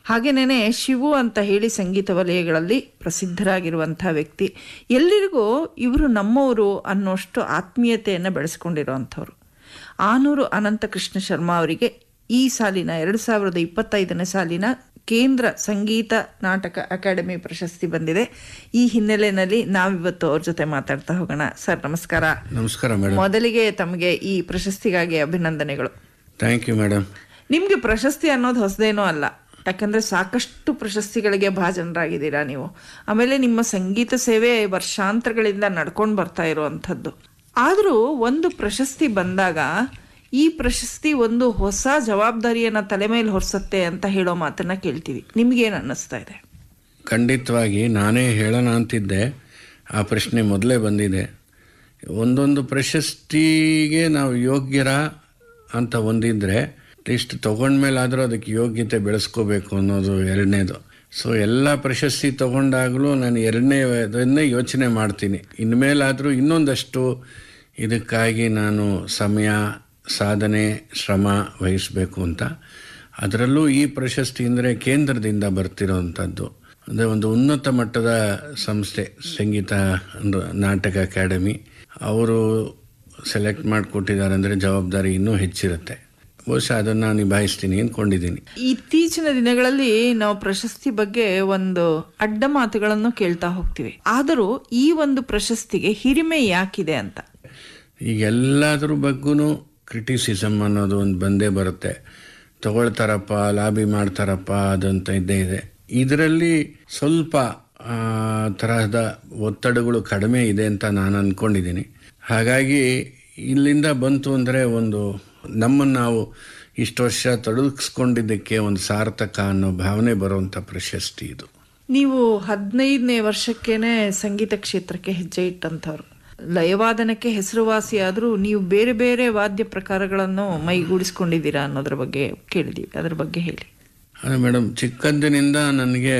ಹಾಗೇನೇ ಶಿವು ಅಂತ ಹೇಳಿ ಸಂಗೀತ ವಲಯಗಳಲ್ಲಿ ಪ್ರಸಿದ್ಧರಾಗಿರುವಂಥ ವ್ಯಕ್ತಿ ಎಲ್ಲರಿಗೂ ಇವರು ನಮ್ಮವರು ಅನ್ನೋಷ್ಟು ಆತ್ಮೀಯತೆಯನ್ನು ಬೆಳೆಸ್ಕೊಂಡಿರೋವಂಥವ್ರು ಆನೂರು ಅನಂತಕೃಷ್ಣ ಶರ್ಮಾ ಅವರಿಗೆ ಈ ಸಾಲಿನ ಎರಡು ಸಾವಿರದ ಇಪ್ಪತ್ತೈದನೇ ಸಾಲಿನ ಕೇಂದ್ರ ಸಂಗೀತ ನಾಟಕ ಅಕಾಡೆಮಿ ಪ್ರಶಸ್ತಿ ಬಂದಿದೆ ಈ ಹಿನ್ನೆಲೆಯಲ್ಲಿ ನಾವಿವತ್ತು ಅವ್ರ ಜೊತೆ ಮಾತಾಡ್ತಾ ಹೋಗೋಣ ಸರ್ ನಮಸ್ಕಾರ ನಮಸ್ಕಾರ ಮೇಡಮ್ ಮೊದಲಿಗೆ ತಮಗೆ ಈ ಪ್ರಶಸ್ತಿಗಾಗಿ ಅಭಿನಂದನೆಗಳು ಥ್ಯಾಂಕ್ ಯು ಮೇಡಮ್ ನಿಮಗೆ ಪ್ರಶಸ್ತಿ ಅನ್ನೋದು ಹೊಸದೇನೂ ಅಲ್ಲ ಯಾಕಂದ್ರೆ ಸಾಕಷ್ಟು ಪ್ರಶಸ್ತಿಗಳಿಗೆ ಭಾಜನರಾಗಿದ್ದೀರಾ ನೀವು ಆಮೇಲೆ ನಿಮ್ಮ ಸಂಗೀತ ಸೇವೆ ವರ್ಷಾಂತರಗಳಿಂದ ನಡ್ಕೊಂಡು ಬರ್ತಾ ಇರುವಂಥದ್ದು ಆದರೂ ಒಂದು ಪ್ರಶಸ್ತಿ ಬಂದಾಗ ಈ ಪ್ರಶಸ್ತಿ ಒಂದು ಹೊಸ ಜವಾಬ್ದಾರಿಯನ್ನ ತಲೆ ಮೇಲೆ ಹೊರಿಸತ್ತೆ ಅಂತ ಹೇಳೋ ಮಾತನ್ನ ಕೇಳ್ತೀವಿ ನಿಮ್ಗೇನು ಅನ್ನಿಸ್ತಾ ಇದೆ ಖಂಡಿತವಾಗಿ ನಾನೇ ಹೇಳೋಣ ಅಂತಿದ್ದೆ ಆ ಪ್ರಶ್ನೆ ಮೊದಲೇ ಬಂದಿದೆ ಒಂದೊಂದು ಪ್ರಶಸ್ತಿಗೆ ನಾವು ಯೋಗ್ಯರ ಅಂತ ಒಂದಿದ್ರೆ ಅಟ್ಲೀಸ್ಟ್ ತೊಗೊಂಡ್ಮೇಲಾದರೂ ಅದಕ್ಕೆ ಯೋಗ್ಯತೆ ಬೆಳೆಸ್ಕೋಬೇಕು ಅನ್ನೋದು ಎರಡನೇದು ಸೊ ಎಲ್ಲ ಪ್ರಶಸ್ತಿ ತಗೊಂಡಾಗಲೂ ನಾನು ಎರಡನೇ ಅದನ್ನೇ ಯೋಚನೆ ಮಾಡ್ತೀನಿ ಇನ್ಮೇಲಾದರೂ ಇನ್ನೊಂದಷ್ಟು ಇದಕ್ಕಾಗಿ ನಾನು ಸಮಯ ಸಾಧನೆ ಶ್ರಮ ವಹಿಸಬೇಕು ಅಂತ ಅದರಲ್ಲೂ ಈ ಪ್ರಶಸ್ತಿ ಅಂದರೆ ಕೇಂದ್ರದಿಂದ ಬರ್ತಿರೋವಂಥದ್ದು ಅಂದರೆ ಒಂದು ಉನ್ನತ ಮಟ್ಟದ ಸಂಸ್ಥೆ ಸಂಗೀತ ನ- ನಾಟಕ ಅಕಾಡೆಮಿ ಅವರು ಸೆಲೆಕ್ಟ್ ಮಾಡಿಕೊಟ್ಟಿದ್ದಾರೆ ಅಂದರೆ ಜವಾಬ್ದಾರಿ ಇನ್ನೂ ಹೆಚ್ಚಿರುತ್ತೆ ಬಹುಶಃ ಅದನ್ನು ನಿಭಾಯಿಸ್ತೀನಿ ಅಂದ್ಕೊಂಡಿದ್ದೀನಿ ಇತ್ತೀಚಿನ ದಿನಗಳಲ್ಲಿ ನಾವು ಪ್ರಶಸ್ತಿ ಬಗ್ಗೆ ಒಂದು ಅಡ್ಡ ಮಾತುಗಳನ್ನು ಕೇಳ್ತಾ ಹೋಗ್ತೀವಿ ಆದರೂ ಈ ಒಂದು ಪ್ರಶಸ್ತಿಗೆ ಹಿರಿಮೆ ಯಾಕಿದೆ ಅಂತ ಈಗ ಎಲ್ಲದ್ರ ಬಗ್ಗೂ ಕ್ರಿಟಿಸಿಸಮ್ ಅನ್ನೋದು ಒಂದು ಬಂದೇ ಬರುತ್ತೆ ತಗೊಳ್ತಾರಪ್ಪ ಲಾಬಿ ಮಾಡ್ತಾರಪ್ಪ ಅದಂತ ಇದ್ದೇ ಇದೆ ಇದರಲ್ಲಿ ಸ್ವಲ್ಪ ಆ, ತರಹದ ಒತ್ತಡಗಳು ಕಡಿಮೆ ಇದೆ ಅಂತ ನಾನು ಅಂದ್ಕೊಂಡಿದ್ದೀನಿ ಹಾಗಾಗಿ ಇಲ್ಲಿಂದ ಬಂತು ಅಂದರೆ ಒಂದು ನಮ್ಮನ್ನು ನಾವು ಇಷ್ಟು ವರ್ಷ ತೊಡಗಿಸ್ಕೊಂಡಿದ್ದಕ್ಕೆ ಒಂದು ಸಾರ್ಥಕ ಅನ್ನೋ ಭಾವನೆ ಬರುವಂಥ ಪ್ರಶಸ್ತಿ ಇದು ನೀವು ಹದಿನೈದನೇ ವರ್ಷಕ್ಕೇನೆ ಸಂಗೀತ ಕ್ಷೇತ್ರಕ್ಕೆ ಹೆಜ್ಜೆ ಇಟ್ಟಂಥವ್ರು ಲಯವಾದನಕ್ಕೆ ಹೆಸರುವಾಸಿಯಾದರೂ ನೀವು ಬೇರೆ ಬೇರೆ ವಾದ್ಯ ಪ್ರಕಾರಗಳನ್ನು ಮೈಗೂಡಿಸ್ಕೊಂಡಿದ್ದೀರಾ ಅನ್ನೋದ್ರ ಬಗ್ಗೆ ಕೇಳಿದೀವಿ ಅದ್ರ ಬಗ್ಗೆ ಹೇಳಿ ಅದೇ ಮೇಡಮ್ ಚಿಕ್ಕಂದಿನಿಂದ ನನಗೆ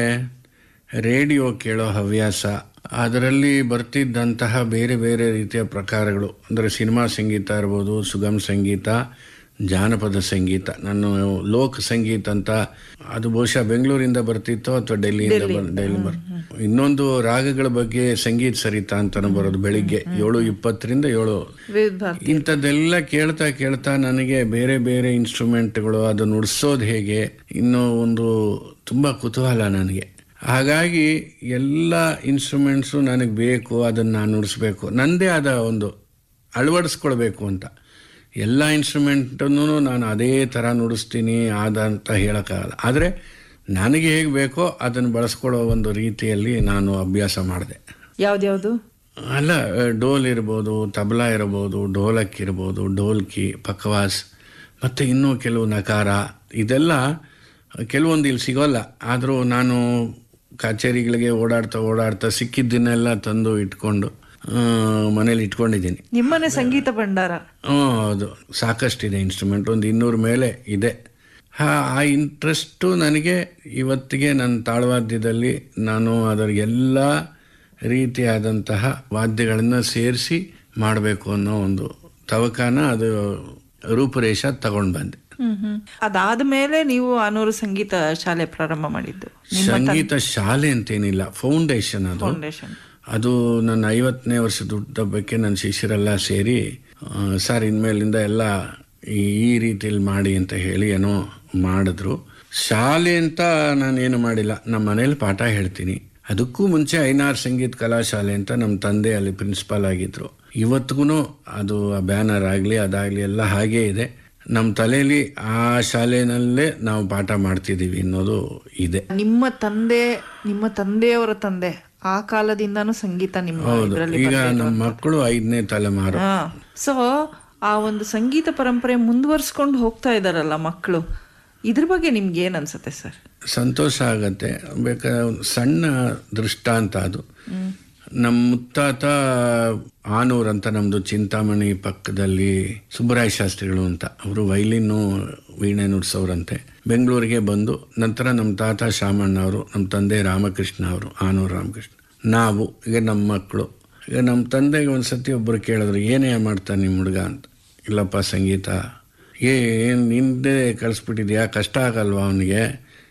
ರೇಡಿಯೋ ಕೇಳೋ ಹವ್ಯಾಸ ಅದರಲ್ಲಿ ಬರ್ತಿದ್ದಂತಹ ಬೇರೆ ಬೇರೆ ರೀತಿಯ ಪ್ರಕಾರಗಳು ಅಂದರೆ ಸಿನಿಮಾ ಸಂಗೀತ ಇರ್ಬೋದು ಸುಗಮ ಸಂಗೀತ ಜಾನಪದ ಸಂಗೀತ ನಾನು ಲೋಕ್ ಸಂಗೀತ ಅಂತ ಅದು ಬಹುಶಃ ಬೆಂಗಳೂರಿಂದ ಬರ್ತಿತ್ತೋ ಅಥವಾ ಡೆಲ್ಲಿಯಿಂದ ಬರ್ ಡೆಲ್ಲಿ ಬರ್ ಇನ್ನೊಂದು ರಾಗಗಳ ಬಗ್ಗೆ ಸಂಗೀತ ಸರಿತ ಅಂತಾನು ಬರೋದು ಬೆಳಿಗ್ಗೆ ಏಳು ಇಪ್ಪತ್ತರಿಂದ ಏಳು ವಿವಿಧ ಭಾರತಿ ಇಂಥದ್ದೆಲ್ಲ ಕೇಳ್ತಾ ಕೇಳ್ತಾ ನನಗೆ ಬೇರೆ ಬೇರೆ ಇನ್ಸ್ಟ್ರೂಮೆಂಟ್ಗಳು ಅದು ನುಡಿಸೋದು ಹೇಗೆ ಇನ್ನೂ ಒಂದು ತುಂಬ ಕುತೂಹಲ ನನಗೆ ಹಾಗಾಗಿ ಎಲ್ಲ ಇನ್ಸ್ಟ್ರೂಮೆಂಟ್ಸು ನನಗೆ ಬೇಕು ಅದನ್ನು ನಾನು ನುಡಿಸ್ಬೇಕು ನನ್ನದೇ ಆದ ಒಂದು ಅಳವಡಿಸ್ಕೊಳ್ಬೇಕು ಅಂತ ಎಲ್ಲ ಇನ್ಸ್ಟ್ರೂಮೆಂಟನ್ನು ನಾನು ಅದೇ ಥರ ನುಡಿಸ್ತೀನಿ ಆದ ಅಂತ ಹೇಳೋಕ್ಕಾಗಲ್ಲ ಆದರೆ ನನಗೆ ಹೇಗೆ ಬೇಕೋ ಅದನ್ನು ಬಳಸ್ಕೊಳ್ಳೋ ಒಂದು ರೀತಿಯಲ್ಲಿ ನಾನು ಅಭ್ಯಾಸ ಮಾಡಿದೆ ಯಾವ್ದ್ಯಾವ್ದು ಅಲ್ಲ ಡೋಲ್ ಇರ್ಬೋದು ತಬಲಾ ಇರ್ಬೋದು ಢೋಲಕ್ ಇರ್ಬೋದು ಢೋಲ್ಕಿ ಪಕ್ವಾಸ್ ಮತ್ತು ಇನ್ನೂ ಕೆಲವು ನಕಾರ ಇದೆಲ್ಲ ಕೆಲವೊಂದು ಇಲ್ಲಿ ಸಿಗೋಲ್ಲ ಆದರೂ ನಾನು ಕಚೇರಿಗಳಿಗೆ ಓಡಾಡ್ತಾ ಓಡಾಡ್ತಾ ಸಿಕ್ಕಿದ್ದನ್ನೆಲ್ಲ ತಂದು ಇಟ್ಕೊಂಡು ಆ, ಮನೇಲಿ ಇಟ್ಕೊಂಡಿದ್ದೀನಿ ನಿಮ್ಮನೆ ಸಂಗೀತ ಭಂಡಾರ ಹ್ಞೂ ಹೌದು ಸಾಕಷ್ಟಿದೆ ಇನ್ಸ್ಟ್ರೂಮೆಂಟ್ ಒಂದು ಇನ್ನೂರು ಮೇಲೆ ಇದೆ ಹಾ ಆ ಇಂಟ್ರೆಸ್ಟು ನನಗೆ ಇವತ್ತಿಗೆ ನನ್ನ ತಾಳವಾದ್ಯದಲ್ಲಿ ನಾನು ಅದರ ಎಲ್ಲ ರೀತಿಯಾದಂತಹ ವಾದ್ಯಗಳನ್ನು ಸೇರಿಸಿ ಮಾಡಬೇಕು ಅನ್ನೋ ಒಂದು ತವಕಾನ ಅದು ರೂಪುರೇಷ ತಗೊಂಡು ಬಂದೆ ಹ್ಮ್ ಹ್ಮ್ ಅದಾದ ಮೇಲೆ ನೀವು ಆನೂರು ಸಂಗೀತ ಶಾಲೆ ಪ್ರಾರಂಭ ಮಾಡಿದ್ದು ಸಂಗೀತ ಶಾಲೆ ಅಂತೇನಿಲ್ಲ ಫೌಂಡೇಶನ್ ಅದು ಫೌಂಡೇಶನ್ ಅದು ನನ್ನ ಐವತ್ತನೇ ವರ್ಷದ ಹುಟ್ಟುಹಬ್ಬಕ್ಕೆ ನನ್ನ ಶಿಷ್ಯರೆಲ್ಲ ಸೇರಿ ಆ, ಸರ್ ಇನ್ಮೇಲಿಂದ ಎಲ್ಲ ಈ ಈ ರೀತಿಯಲ್ಲಿ ಮಾಡಿ ಅಂತ ಹೇಳಿ ಏನೋ ಮಾಡಿದ್ರು ಶಾಲೆ ಅಂತ ನಾನೇನು ಮಾಡಿಲ್ಲ ನಮ್ಮ ಮನೇಲಿ ಪಾಠ ಹೇಳ್ತೀನಿ ಅದಕ್ಕೂ ಮುಂಚೆ ಐನಾರ್ ಸಂಗೀತ ಕಲಾಶಾಲೆ ಅಂತ ನಮ್ಮ ತಂದೆ ಅಲ್ಲಿ ಪ್ರಿನ್ಸಿಪಾಲ್ ಆಗಿದ್ರು ಇವತ್ತಿಗೂ ಅದು ಆ ಬ್ಯಾನರ್ ಆಗಲಿ ಅದಾಗಲಿ ಎಲ್ಲ ಹಾಗೇ ಇದೆ ನಮ್ಮ ತಲೆಯಲ್ಲಿ ಆ ಶಾಲೆನಲ್ಲೇ ನಾವು ಪಾಠ ಮಾಡ್ತಿದ್ದೀವಿ ಅನ್ನೋದು ಇದೆ ನಿಮ್ಮ ತಂದೆ ನಿಮ್ಮ ತಂದೆಯವರ ತಂದೆ ಆ ಕಾಲದಿಂದಾನು ಸಂಗೀತ ನಿಮ್ಮ ಹೌದು ಇದರಲ್ಲಿ ಈಗ ನಮ್ಮ ಮಕ್ಕಳು ಐದನೇ ತಲೆಮಾರು ಹಾ ಸೊ ಆ ಒಂದು ಸಂಗೀತ ಪರಂಪರೆ ಮುಂದುವರ್ಸ್ಕೊಂಡು ಹೋಗ್ತಾ ಇದಾರಲ್ಲ ಮಕ್ಕಳು ಇದ್ರ ಬಗ್ಗೆ ನಿಮ್ಗೆ ಏನ್ ಅನ್ಸುತ್ತೆ ಸರ್ ಸಂತೋಷ ಆಗತ್ತೆ ಬೇಕಾದ್ರೆ ಒಂದು ಸಣ್ಣ ದೃಷ್ಟಾಂತ ಅದು ನಮ್ಮ ಮುತ್ತಾತ ಆನೂರ್ ಅಂತ ನಮ್ಮದು ಚಿಂತಾಮಣಿ ಪಕ್ಕದಲ್ಲಿ ಸುಬ್ಬರಾಯ ಶಾಸ್ತ್ರಿಗಳು ಅಂತ ಅವರು ವೈಲಿನ್ನು ವೀಣೆ ನುಡ್ಸೋರಂತೆ ಬೆಂಗಳೂರಿಗೆ ಬಂದು ನಂತರ ನಮ್ಮ ತಾತ ಶಾಮಣ್ಣ ಅವರು ನಮ್ಮ ತಂದೆ ರಾಮಕೃಷ್ಣ ಅವರು ಆನೂರ್ ರಾಮಕೃಷ್ಣ ನಾವು ಈಗ ನಮ್ಮ ಮಕ್ಕಳು ಈಗ ನಮ್ಮ ತಂದೆಗೆ ಒಂದು ಸತಿ ಒಬ್ಬರು ಕೇಳಿದ್ರು ಏನೇ ಮಾಡ್ತಾನೆ ನಿಮ್ಮ ಹುಡುಗ ಅಂತ ಇಲ್ಲಪ್ಪ ಸಂಗೀತ ಏನು ನಿಂದೆ ಕಳಿಸ್ಬಿಟ್ಟಿದ್ಯಾ ಕಷ್ಟ ಆಗಲ್ವಾ ಅವನಿಗೆ